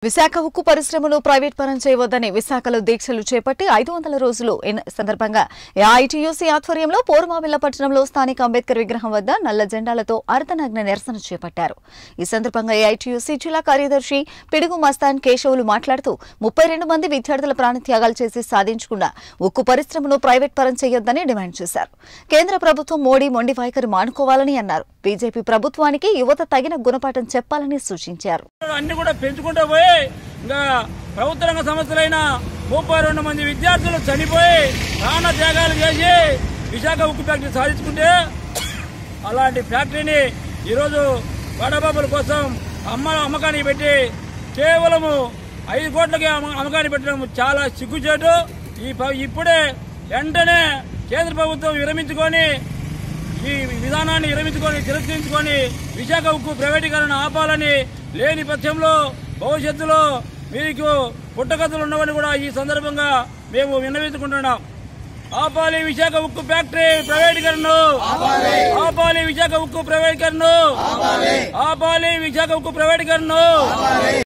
విశాఖ ఉక్కు పరిశ్రమను ప్రైవేట్ పరం చేయవద్దని విశాఖలో దీక్షలు చేపట్టి ఐదు వందల రోజులు ఈ సందర్భంగా ఐటీయూసీ ఆధ్వర్యంలో పోరుమావిల్ల పట్టణంలో స్థానిక అంబేద్కర్ విగ్రహం వద్ద నల్ల జెండాలతో అర్ధనగ్న నిరసన చేపట్టారు ఈ సందర్భంగా ఏఐటీయూసీ జిల్లా కార్యదర్శి పిడుగు మస్తాన్ కేశవులు మాట్లాడుతూ ముప్పై రెండు మంది విద్యార్థుల ప్రాణత్యాగాలు చేసి సాధించుకున్న ఉక్కు పరిశ్రమను ప్రైవేట్ పరం చేయొద్దని డిమాండ్ చేశారు కేంద్ర ప్రభుత్వం మోడీ మొండి వైఖరి మానుకోవాలని అన్నారు బీజేపీ ప్రభుత్వానికి యువత తగిన గుణపాఠం చెప్పాలని సూచించారు అన్ని కూడా పెంచుకుంటూ పోయి ఇంకా ప్రభుత్వ రంగ సంస్థలైన ముప్పై రెండు మంది విద్యార్థులు చనిపోయి ప్రాణ త్యాగాలు చేసి విశాఖ ఉక్కు ఫ్యాక్టరీ సాధించుకుంటే అలాంటి ఫ్యాక్టరీని ఈరోజు బడబాబుల కోసం అమ్మ అమ్మకానికి పెట్టి కేవలము ఐదు కోట్లకి అమ్మ- అమ్మకానికి పెట్టడం చాలా సిగ్గుచేటు ఈ ప- ఇప్పుడే వెంటనే కేంద్ర ప్రభుత్వం విరమించుకొని ఈ విధానాన్ని విరమించుకొని తిరస్కరించుకొని విశాఖ ఉక్కు ప్రైవేటీకరణ ఆపాలని లేని పక్షంలో భవిష్యత్తులో మీకు పుట్టగతులు ఉన్నవని కూడా ఈ సందర్భంగా మేము విన్నవించుకుంటున్నాం ఆపాలి విశాఖ ఉక్కు ఫ్యాక్టరీ ప్రైవేటీకరణ ఆపాలి విశాఖ ఉక్కు ప్రైవేటీకరణ ఆపాలి విశాఖ ఉక్కు ప్రైవేటీకరణ